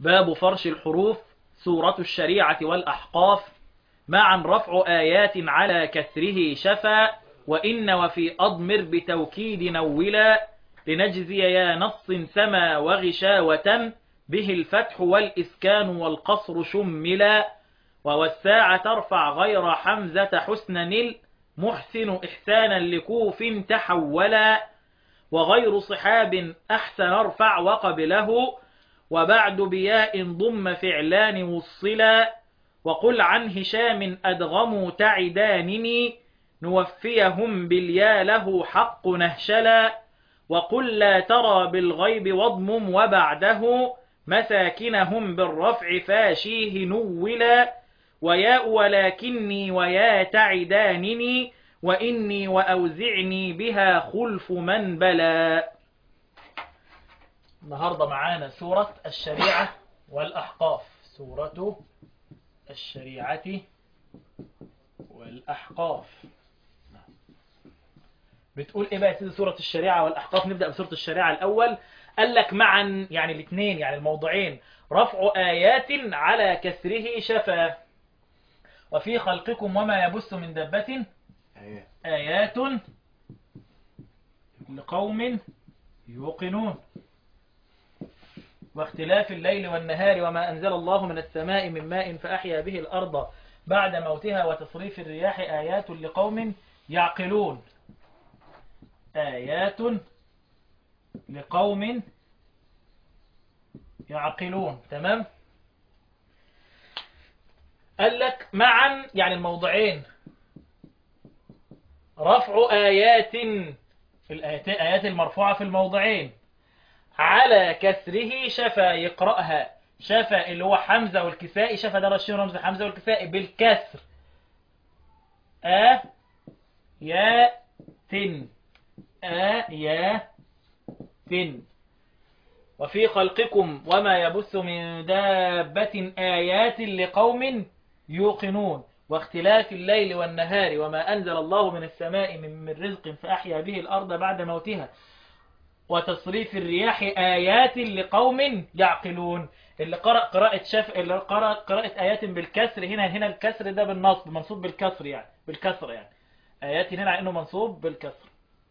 باب فرش الحروف سورة الشريعة والأحقاف معا رفع آيات على كسره شفا وإن وفي أضمر بتوكيد نولا لنجزي يا نص سما وغشاوة به الفتح والإسكان والقصر شملا ووساع ترفع غير حمزة حسنا المحسن إحسانا لكوف تحولا وغير صحاب أحسن ارفع وقبله وبعد بياء ضم فعلان وصلا وقل عن هشام أدغموا تعدانني نوفيهم باليا له حق نهشلا وقل لا ترى بالغيب واضمم وبعده مساكنهم بالرفع فاشيه نولا وياء ولكني ويا تعدانني وإني وأوزعني بها خلف من بلا النهاردة معانا سورة الشريعة والأحقاف سورة الشريعة والأحقاف بتقول ايه بقى يا سيدي سورة الشريعة والأحقاف نبدأ بسورة الشريعة الأول قال لك معا يعني الاثنين يعني الموضوعين رفع آيات على كسره شفا وفي خلقكم وما يبث من دبة آيات آيات لقوم يوقنون واختلاف الليل والنهار وما أنزل الله من السماء من ماء فأحيا به الأرض بعد موتها وتصريف الرياح آيات لقوم يعقلون آيات لقوم يعقلون تمام قال لك معا يعني الموضعين رفع آيات الآيات آيات المرفوعة في الموضعين على كسره شفا يقرأها شفا اللي هو حمزة والكسائي شفا ده رشين رمز حمزة والكسائي بالكسر آ يا تن آ يا تن وفي خلقكم وما يبث من دابة آيات لقوم يوقنون واختلاف الليل والنهار وما أنزل الله من السماء من من رزق فأحيا به الأرض بعد موتها وتصريف الرياح آيات لقوم يعقلون اللي قرأ قراءة شف اللي قرأ قراءة آيات بالكسر هنا هنا الكسر ده بالنصب منصوب بالكسر يعني بالكسر يعني آيات هنا إنه منصوب بالكسر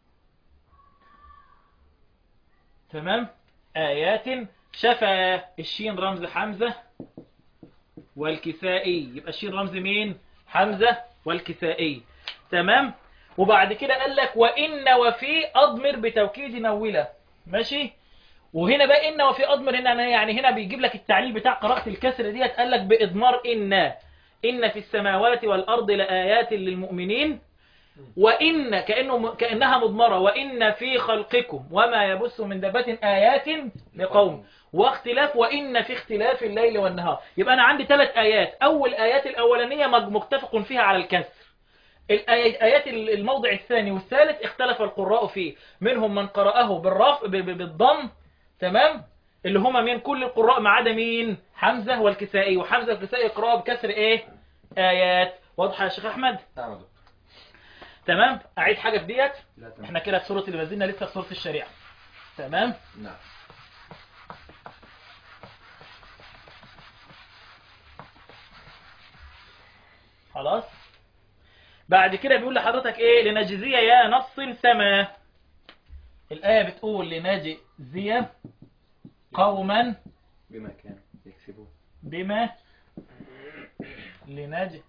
تمام آيات شفا الشين رمز حمزة والكسائي يبقى الشين رمز مين حمزة والكسائي تمام وبعد كده قال لك وإن وفي أضمر بتوكيد نولة ماشي وهنا بقى إن وفي أضمر هنا يعني هنا بيجيب لك التعليل بتاع قراءة الكسر ديت قال لك بإضمار إن إن في السماوات والأرض لآيات للمؤمنين وإن كأنه كأنها مضمرة وإن في خلقكم وما يبث من دابة آيات لقوم واختلاف وإن في اختلاف الليل والنهار يبقى أنا عندي ثلاث آيات أول آيات الأولانية متفق فيها على الكسر الآيات الموضع الثاني والثالث اختلف القراء فيه منهم من قرأه بالرفع ب- ب- بالضم تمام اللي هما من كل القراء ما عدا مين حمزة والكسائي وحمزة والكسائي يقرأوا بكسر ايه آيات واضحة يا شيخ أحمد نعم يا دكتور. تمام أعيد حاجة في ديت لا تمام احنا كده في سورة اللي ما زلنا لسه في سورة الشريعة تمام نعم خلاص بعد كده بيقول لحضرتك ايه لنجزي يا نص سما الآية بتقول لنجزي قوما بما كان يكسبون بما لنج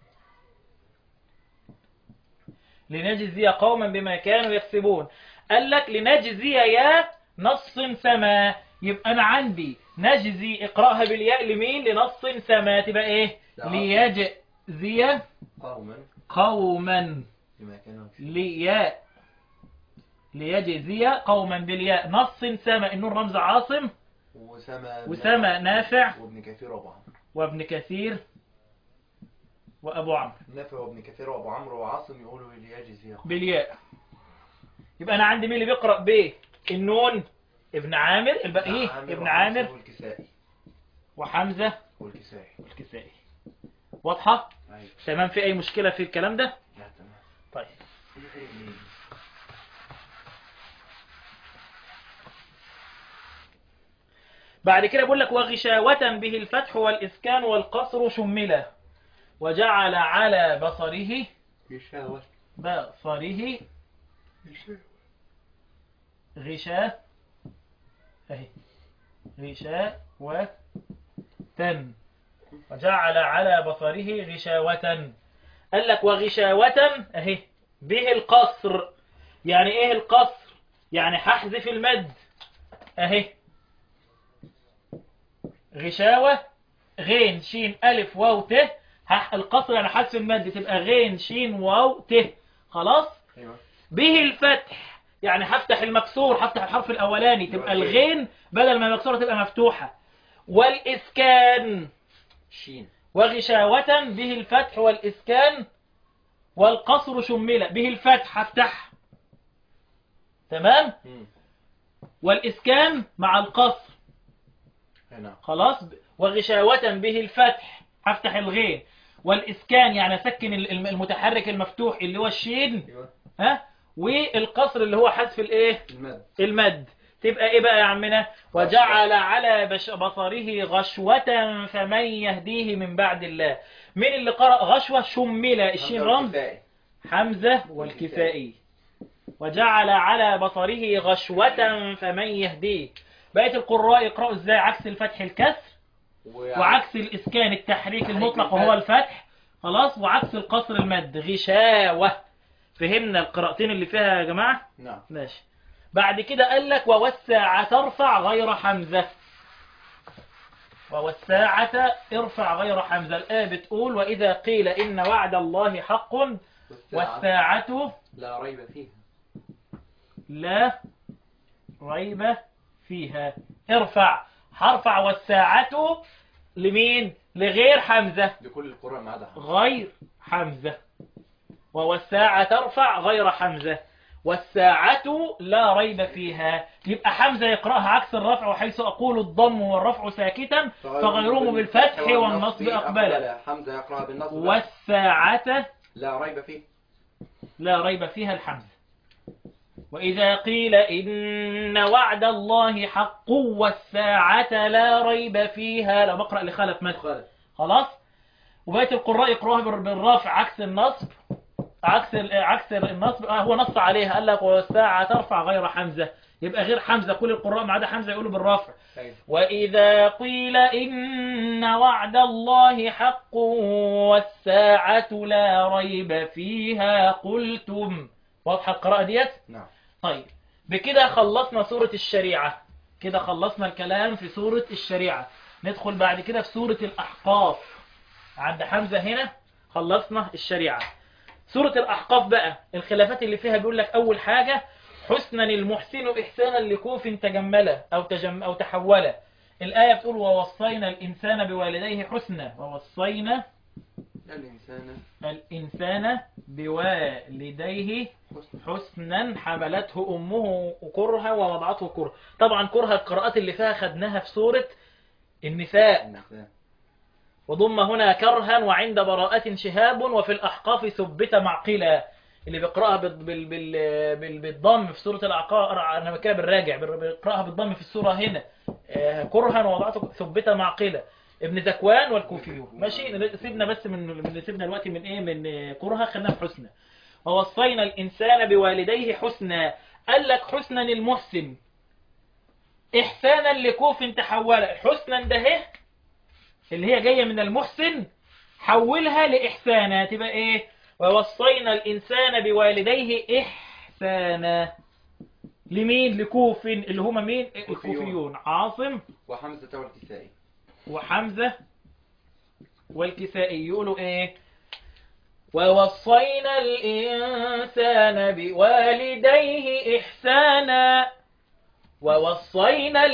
لنجزي قوما بما كانوا يكسبون قال لك لنجزي يا نص سما يبقى انا عندي نجزي اقراها بالياء لمين لنص سما تبقى ايه لا. ليجزي قوما قوما بما كانوا يكسبون لياء ليجزي قوما بالياء نص سما النون رمز عاصم وسما وسما نافع وابن كثير وابو عمرو وابن كثير وابو عمرو نافع وابن كثير وابو عمرو وعاصم يقولوا ليجزي يا بالياء يبقى انا عندي مين اللي بيقرا ب النون ابن عامر الباقي ايه ابن عامر والكسائي وحمزه والكسائي والكسائي واضحه ايوه تمام في اي مشكله في الكلام ده لا تمام طيب بعد كده بيقول لك وغشاوة به الفتح والإسكان والقصر شملة وجعل على بصره غشاوة بصره غشاء اهي غشاء وتن وجعل على بصره غشاوة قال لك وغشاوة اهي به القصر يعني ايه القصر يعني هحذف المد اهي غشاوة غين شين ألف واو ت هح- القصر يعني حذف المد تبقى غين شين واو ت خلاص ايوه به الفتح يعني هفتح المكسور هفتح الحرف الأولاني تبقى الغين بدل ما مكسورة تبقى مفتوحة والإسكان شين وغشاوة به الفتح والإسكان والقصر شملة به الفتح هفتح تمام مم. والإسكان مع القصر هنا خلاص وغشاوة به الفتح هفتح الغين والإسكان يعني أسكن الم- المتحرك المفتوح اللي هو الشين ايوه ها والقصر اللي هو حذف الايه المد المد تبقى ايه بقى يا عمنا وجعل على بش- بصره غشوة فمن يهديه من بعد الله مين اللي قرأ غشوة شمل الشين همزة رمز والكفاءة. حمزة والكسائي وجعل على بصره غشوة فمن يهديه بقية القراء يقرأوا ازاي عكس الفتح الكسر وعكس الإسكان التحريك المطلق وهو الفتح خلاص وعكس القصر المد غشاوة فهمنا القراءتين اللي فيها يا جماعة نعم ماشي بعد كده قال لك ووسع ترفع غير حمزة ووساعة ارفع غير حمزة الآية بتقول وإذا قيل إن وعد الله حق والساعة والساعة لا ريب فيها لا ريب فيها ارفع هرفع والساعة لمين لغير حمزة لكل القراء ما عدا حمزة. غير حمزة والساعة ترفع غير حمزة والساعة لا ريب فيها يبقى حمزة يقرأها عكس الرفع وحيث أقول الضم والرفع ساكتا فغيرهم بالفتح والنصب أقبلا حمزة يقرأها بالنصب والساعة لا ريب فيه لا ريب فيها الحمزة وإذا قيل إن وعد الله حق والساعة لا ريب فيها لو بقرأ لخلف مثل خالد خلاص وبقية القراء يقرأوها بال- بالرافع عكس النصب عكس ال- عكس النصب آه هو نص عليها قال لك والساعة ترفع غير حمزة يبقى غير حمزة كل القراء ما عدا حمزة يقولوا بالرافع أيوة. وإذا قيل إن وعد الله حق والساعة لا ريب فيها قلتم واضحة القراءة ديت نعم طيب بكده خلصنا سورة الشريعة كده خلصنا الكلام في سورة الشريعة ندخل بعد كده في سورة الأحقاف عند حمزة هنا خلصنا الشريعة سورة الأحقاف بقى الخلافات اللي فيها بيقول لك أول حاجة حسنا المحسن إحسانا لكوف تجمله أو, تجم أو تحوله الآية بتقول ووصينا الإنسان بوالديه حسنا ووصينا الإنسان الإنسان بوالديه حسن حسنا حملته أمه كرها ووضعته كرها طبعا كرها القراءات اللي فيها خدناها في سورة النساء الإنسان وضم هنا كرها وعند براءة شهاب وفي الأحقاف ثبت معقلا اللي بيقرأها بال بال بال بال بالضم في سورة الأعقاف أنا كده بالراجع بيقرأها بالضم في السورة هنا آه، كرها ووضعته ثبت معقلا ابن زكوان والكوفيون ماشي سيبنا بس من من سيبنا الوقت من ايه من آه، كرها خلينا في حسنى ووصينا الإنسان بوالديه حسنا قال لك حسنا المحسن إحسانا لكوف تحول حسنا ده اهي اللي هي جاية من المحسن حولها لإحسانا تبقى إيه ووصينا الإنسان بوالديه إحسانا لمين لكوف اللي هما مين كوفيون. الكوفيون عاصم وحمزة والكسائي وحمزة والكسائي يقولوا ايه ووصينا الإنسان بوالديه إحسانا ووصينا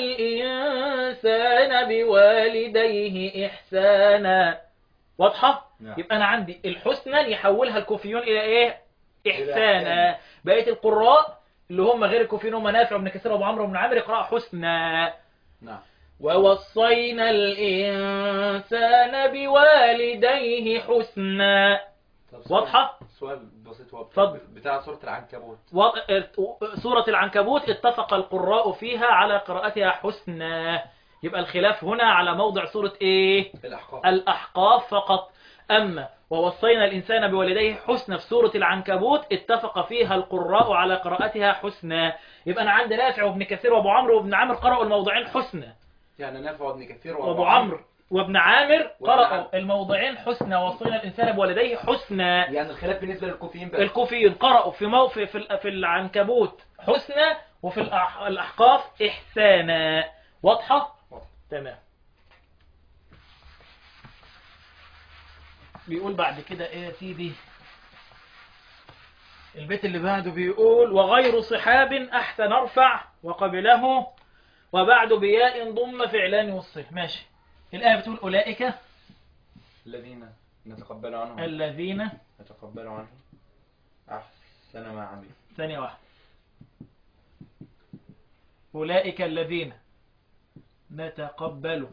الإنسان بوالديه إحسانا واضحة؟ نعم. يبقى أنا عندي الحسنى يحولها الكوفيون إلى إيه؟ إحسانا إحسانا. بقية القراء اللي هم غير الكوفيون هم نافع بن كثير وابو عمرو بن عامر يقرأ حسنى نعم ووصينا الإنسان بوالديه حسنا طب سؤال- واضحة؟ سؤال بسيط هو اتفضل. بتاع سورة العنكبوت و- سورة العنكبوت اتفق القراء فيها على قراءتها حسنا يبقى الخلاف هنا على موضع سورة ايه الأحقاف الأحقاف فقط أما ووصينا الإنسان بوالديه حسنى في سورة العنكبوت اتفق فيها القراء على قراءتها حسنى يبقى أنا عندي نافع وابن كثير وابو عمرو وابن عامر قرأوا الموضعين حسنى يعني نافع وابن كثير وابو عمرو وابن عامر وابن عامر. قرأوا الموضعين حسنى ووصينا الإنسان بوالديه حسنى يعني الخلاف بالنسبة للكوفيين بقى الكوفيين قرأوا في مو في في, في العنكبوت حسنى وفي الأح- الأحقاف إحسانا واضحة؟ واضح. تمام بيقول بعد كده ايه يا سيدي البيت اللي بعده بيقول وغير صحاب أحسن ارفع وقبله وبعد بياء ضم فعلان وصل ماشي الآية بتقول أولئك الذين نتقبل عنهم الذين نتقبل عنهم أحسن ما عملوا ثانية واحدة أولئك الذين نتقبل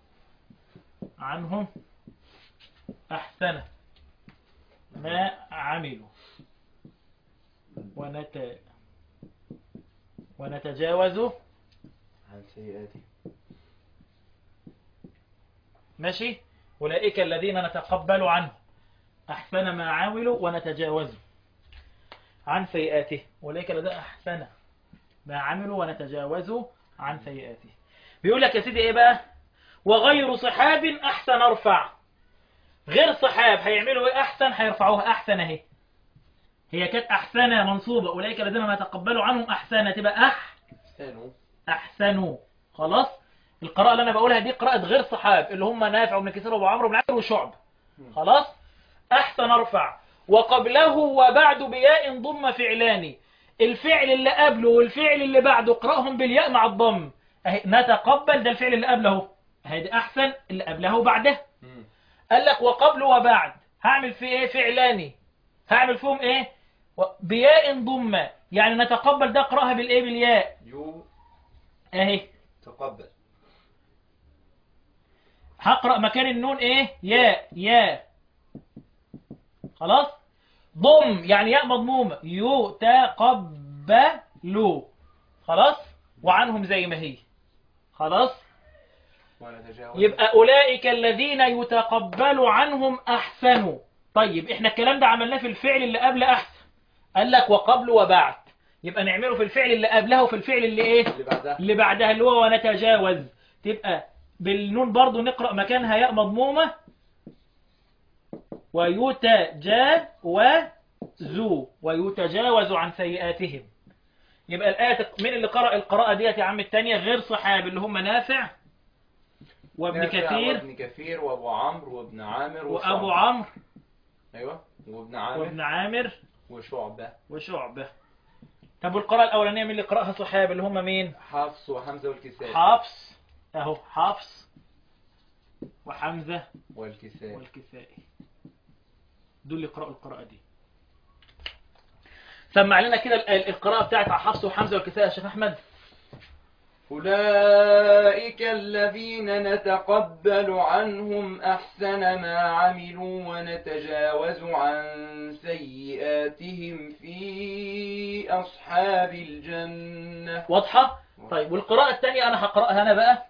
عنهم أحسن ما عملوا ونت ونتجاوز عن سيئاتهم ماشي أولئك الذين نتقبل عنهم أحسن ما عملوا ونتجاوز عن سيئاته أولئك الذين أحسن ما عملوا ونتجاوز عن سيئاته بيقول لك يا سيدي إيه بقى وغير صحاب أحسن ارفع غير صحاب هيعملوا إيه أحسن هيرفعوها أحسن أهي هي كانت أحسن منصوبة أولئك الذين نتقبل عنهم أحسن تبقى أح احسنوا احسنوا خلاص القراءة اللي انا بقولها دي قراءة غير صحاب اللي هم نافع وابن كثير وابو عمرو بن عامر وشعب خلاص احسن ارفع وقبله وبعد بياء ضم فعلان الفعل اللي قبله والفعل اللي بعده اقراهم بالياء مع الضم اهي نتقبل ده الفعل اللي قبله اهي ده احسن اللي قبله وبعده مم. قال لك وقبل وبعد هعمل فيه ايه فعلاني هعمل فيهم ايه و- بياء ضم يعني نتقبل ده اقراها بالايه بالياء يو اهي تقبل هقرأ مكان النون ايه ياء ياء خلاص ضم يعني ياء مضمومة يتقبلوا خلاص وعنهم زي ما هي خلاص ونتجاوز يبقى أولئك الذين يتقبل عنهم أحسنوا طيب احنا الكلام ده عملناه في الفعل اللي قبل أحسن قال لك وقبل وبعد يبقى نعمله في الفعل اللي قبله وفي الفعل اللي ايه اللي بعدها اللي بعدها اللي هو ونتجاوز تبقى بالنون برضو نقرأ مكانها ياء مضمومة ويتجاوزوا ويتجاوز عن سيئاتهم يبقى الآية تق- مين اللي قرأ القراءة ديت يا عم التانية غير صحاب اللي هم نافع وابن نافع كثير وابن كثير وابو عمرو وابن عامر وأبو وشعبة. عمرو ايوه وابن عامر وابن عامر وشعبة وشعبة طب والقراءة الأولانية مين اللي قرأها صحاب اللي هم مين حفص وحمزة والكسائي حفص أهو حفص وحمزة والكسائي والكسائي دول اللي يقرأوا القراءة دي سمع لنا كده ال- القراءة بتاعت حفص وحمزة والكسائي يا شيخ أحمد أولئك الذين نتقبل عنهم أحسن ما عملوا ونتجاوز عن سيئاتهم في أصحاب الجنة واضحة؟ طيب والقراءة الثانية أنا هقرأها أنا بقى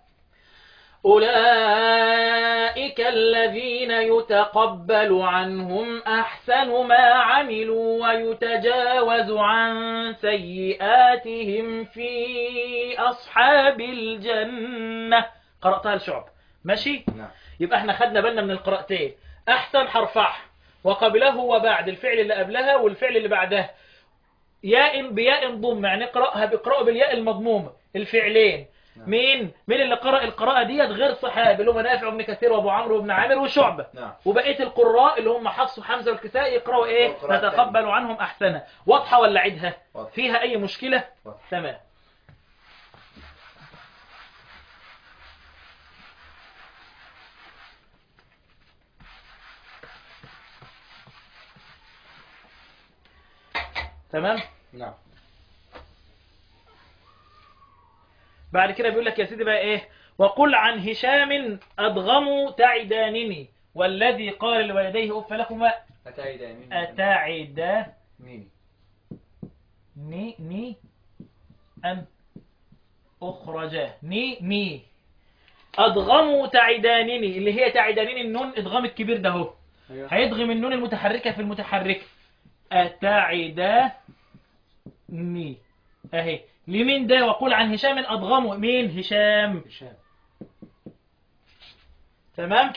أولئك الذين يتقبل عنهم أحسن ما عملوا ويتجاوز عن سيئاتهم في أصحاب الجنة قرأتها الشعب ماشي؟ نعم يبقى احنا خدنا بالنا من القراءتين احسن حرفح وقبله وبعد الفعل اللي قبلها والفعل اللي بعدها ياء بياء ضم يعني اقراها بيقرأوا بالياء المضمومه الفعلين نعم. مين مين اللي قرأ القراءة ديت غير صحابي اللي هم نافع بن كثير وابو عمرو وابن عامر وشعبة نعم وبقية القراء اللي هم حفص وحمزة والكسائي يقرأوا ايه القراءة نتقبل عنهم احسنها واضحة ولا عيدها واضح. فيها اي مشكلة واضح. تمام تمام نعم بعد كده بيقول لك يا سيدي بقى ايه وقل عن هشام ادغموا تعدانني والذي قال لوالديه اف لكما أتايد مين اتعدانني مين ني ان اخرجا ني مي أضغموا تعدانني اللي هي تعدانني النون إضغام الكبير ده هو ايوه هيضغم النون المتحركة في المتحركة أتعداني أهي لمين ده وقول عن هشام أضغمه مين هشام هشام تمام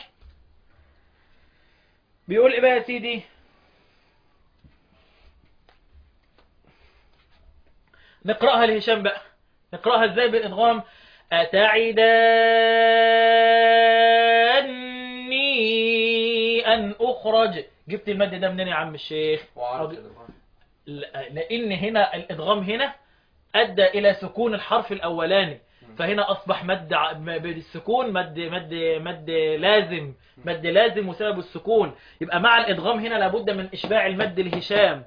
بيقول ايه بقى يا سيدي نقرأها لهشام بقى نقرأها ازاي بالإدغام أتعداني أن أخرج جبت المد ده منين يا عم الشيخ وعرض أض- الإضغام. ل- لأن هنا الإدغام هنا أدى إلى سكون الحرف الأولاني فهنا أصبح مد ع- م- بالسكون مد مد مد لازم مد لازم وسبب السكون يبقى مع الإدغام هنا لابد من إشباع المد لهشام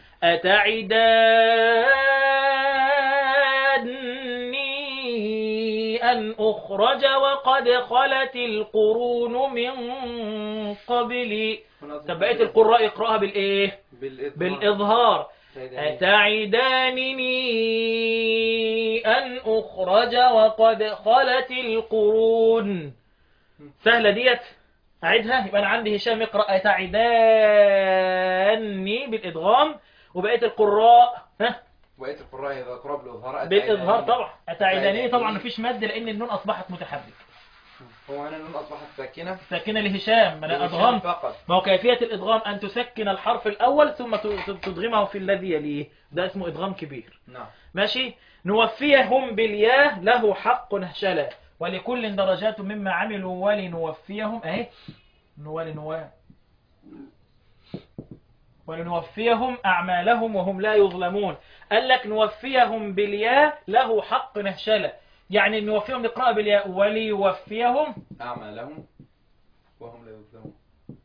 أتعداني أن أخرج وقد خلت القرون من قبلي هنا طب بقية القراء يقرأها بالإيه؟ بالإضغام. بالإظهار سيداني. أتعدانني أن أخرج وقد خلت القرون سهلة ديت أعيدها يبقى أنا عندي هشام يقرأ أتعداني بالإدغام وبقية القراء ها بقية القراء إذا قرأ بالإظهار بالإظهار أتعداني. طبعا أتعداني أتعداني. طبعا مفيش مد لأن النون أصبحت متحركة هو هنا النون أصبحت ساكنة ساكنة لهشام ما أنا لهشام أدغمت فقط ما هو كيفية الإدغام أن تسكن الحرف الأول ثم ت- تدغمه في الذي يليه ده اسمه إدغام كبير نعم ماشي نوفيهم بالياه له حق نهشلا ولكل درجات مما عملوا ولنوفيهم اهي ولنو ولنوفيهم أعمالهم وهم لا يظلمون قال لك نوفيهم بالياء له حق نهشلة يعني نوفيهم نقرأ بالياء وليوفيهم أعمالهم وهم لا يظلمون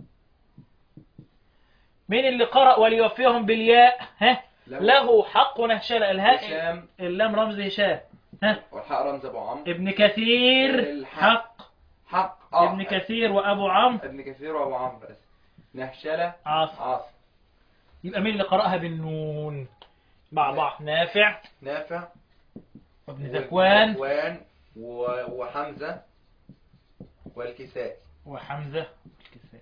مين اللي قرأ وليوفيهم بالياء ها له- له حق نهشلة الهاء هشام اللام رمز هشام ها والحاء رمز أبو عمرو ابن كثير الحق. حق حق آه. ابن كثير وأبو عمرو ابن كثير وأبو عمرو بس نهشلة عاصم عاصم يبقى مين اللي قرأها بالنون مع بعض نافع نافع وابن ذكوان ذكوان و- وحمزة والكسائي وحمزة الكسائي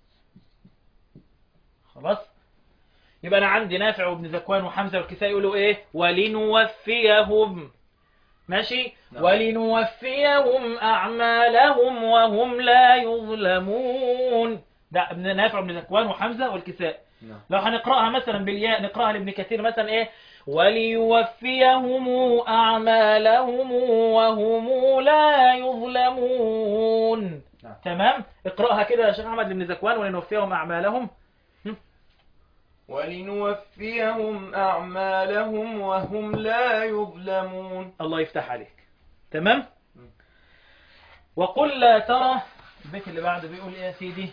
خلاص يبقى أنا عندي نافع وابن ذكوان وحمزة والكسائي يقولوا إيه ولنوفيهم ماشي نعم. ولنوفيهم أعمالهم وهم لا يظلمون ده ابن نافع وابن ذكوان وحمزة والكسائي نعم لو هنقرأها مثلا بالياء نقرأها لابن كثير مثلا ايه وليوفيهم أعمالهم وهم لا يظلمون نعم. تمام اقرأها كده يا شيخ أحمد لابن زكوان ولنوفيهم أعمالهم ولنوفيهم أعمالهم وهم لا يظلمون الله يفتح عليك تمام مم. وقل لا ترى البيت اللي بعده بيقول ايه يا سيدي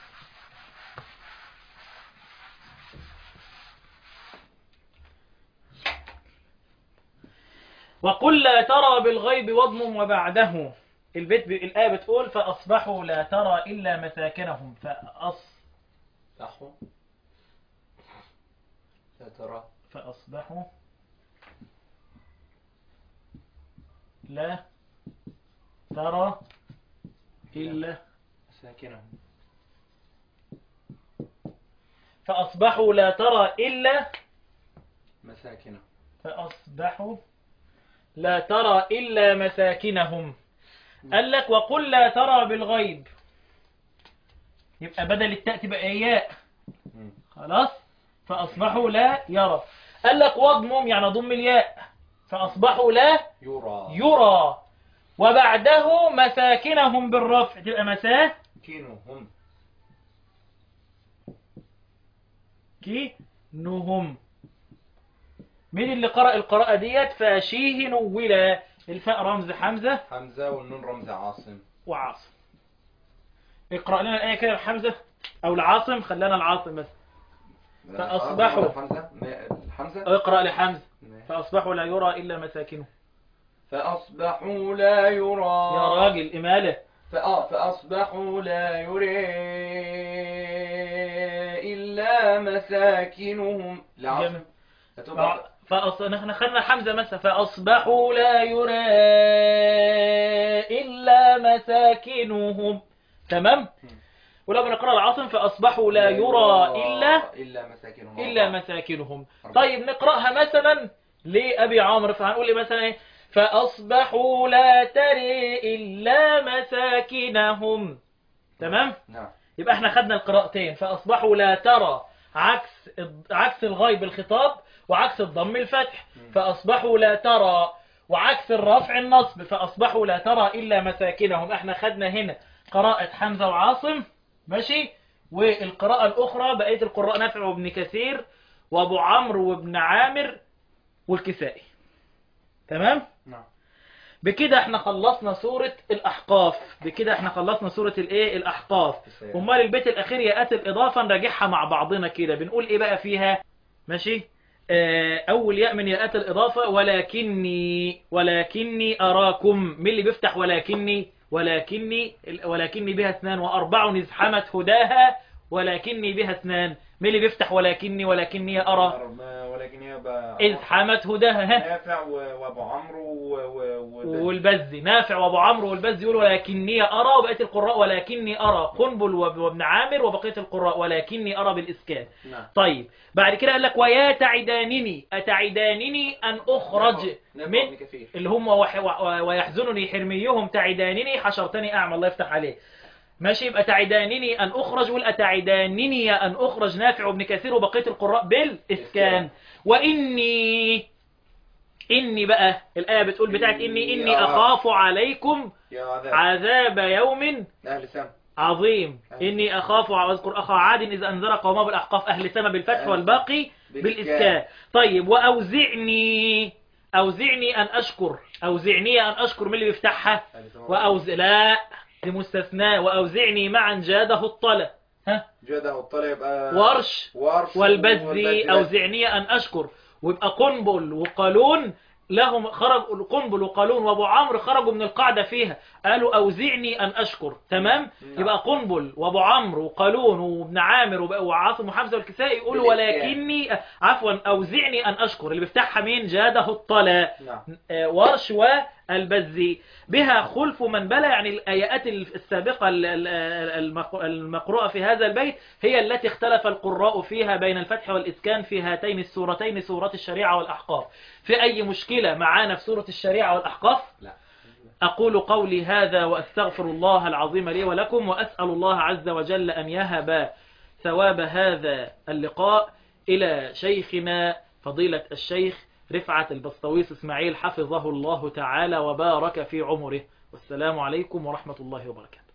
وقل لا ترى بالغيب واضمم وبعده البيت بي... الآية بتقول فأصبحوا لا ترى إلا مساكنهم فأص صحوا لا ترى فأصبحوا لا ترى إلا ساكنهم فأصبحوا لا ترى إلا مساكنهم فأصبحوا لا ترى إلا مساكنهم قال لك وقل لا ترى بالغيب يبقى بدل التاء تبقى إياء مم. خلاص فأصبحوا لا يرى قال لك واضمم يعني ضم الياء فأصبحوا لا يرى يرى وبعده مساكنهم بالرفع تبقى مساكنهم نهم مين اللي قرأ القراءة ديت فاشيه نولا الفاء رمز حمزة حمزة والنون رمز عاصم وعاصم اقرأ لنا الآية كده حمزة أو العاصم خلانا العاصم بس فأصبحوا. حمزة ما- حمزة اقرأ لحمزة ماشي. فأصبحوا لا يرى إلا مساكنه فأصبحوا لا يرى يا راجل إمالة فأ- فأصبحوا لا يرى إلا مساكنهم جميل. العاصم هتبقى فأص... نحن خدنا حمزة مثلا فأصبحوا لا يرى إلا مساكنهم تمام ولو بنقرأ العاصم فأصبحوا لا يرى إلا إلا مساكنهم إلا مساكنهم طيب نقرأها مثلا لأبي عمرو فهنقول لي مثلا إيه فأصبحوا لا تري إلا مساكنهم تمام نعم يبقى احنا خدنا القراءتين فأصبحوا لا ترى عكس عكس الغيب الخطاب وعكس الضم الفتح مم. فأصبحوا لا ترى وعكس الرفع النصب فأصبحوا لا ترى إلا مساكنهم احنا خدنا هنا قراءة حمزة وعاصم ماشي والقراءة الأخرى بقية القراء نافع وابن كثير وأبو عمرو وابن عامر والكسائي تمام نعم بكده احنا خلصنا سورة الأحقاف بكده احنا خلصنا سورة الايه الأحقاف السيئة. امال البيت الأخير يأتي الإضافة نراجعها مع بعضنا كده بنقول ايه بقى فيها ماشي آه، أول ياء من ياءات الإضافة ولكني ولكني أراكم مين اللي بيفتح ولكني ولكني ولكني بها اثنان وأربع ازحمت هداها ولكني بها اثنان مين اللي بيفتح ولكني ولكني أرى أرى ولكن يبقى ازحمت هداها ها نافع و- وابو عمرو و- و- و- والبزي نافع وابو عمرو والبزي يقول ولكني ارى وبقيه القراء ولكني ارى قنبل واب- وابن عامر وبقيه القراء ولكني ارى بالاسكان نعم طيب بعد كده قال لك ويا تعدانني اتعدانني ان اخرج نافع من وابن كثير اللي هم وح- و- ويحزنني حرميهم تعدانني حشرتني اعمى الله يفتح عليه ماشي يبقى تعدانني ان اخرج ولا تعدانني ان اخرج نافع وابن كثير وبقيه القراء بالاسكان إسكان. واني اني بقى الايه بتقول بتاعت اني اني آه. اخاف عليكم يا عذاب عذاب يوم أهل سام عظيم اني اخاف واذكر اخا عاد اذ انذر قومه بالاحقاف اهل سما بالفتح أهل والباقي بالاسكان طيب واوزعني اوزعني ان اشكر اوزعني ان اشكر من اللي بيفتحها أهل سام واوز لا دي مستثناء واوزعني معا جاده الطلى ها جده الطلع يبقى ورش ورش والبذي أوزعني أن أشكر ويبقى قنبل وقالون لهم خرج قنبل وقالون وابو عمرو خرجوا من القاعدة فيها قالوا أوزعني أن أشكر تمام نعم. يبقى قنبل وابو عمرو وقالون وابن عامر وب- وعاصم وحمزة والكسائي يقولوا بالإسكان. ولكني عفوا أوزعني أن أشكر اللي بيفتحها مين جاده الطلا نعم آه، ورش والبزي بها خلف من بلى يعني الآيات السابقة ال- ال- المق- المقروءة في هذا البيت هي التي اختلف القراء فيها بين الفتح والإسكان في هاتين السورتين سورة الشريعة والأحقاف في أي مشكلة معانا في سورة الشريعة والأحقاف لا أقول قولي هذا وأستغفر الله العظيم لي ولكم وأسأل الله عز وجل أن يهب ثواب هذا اللقاء إلى شيخنا فضيلة الشيخ رفعة البسطويس إسماعيل حفظه الله تعالى وبارك في عمره والسلام عليكم ورحمة الله وبركاته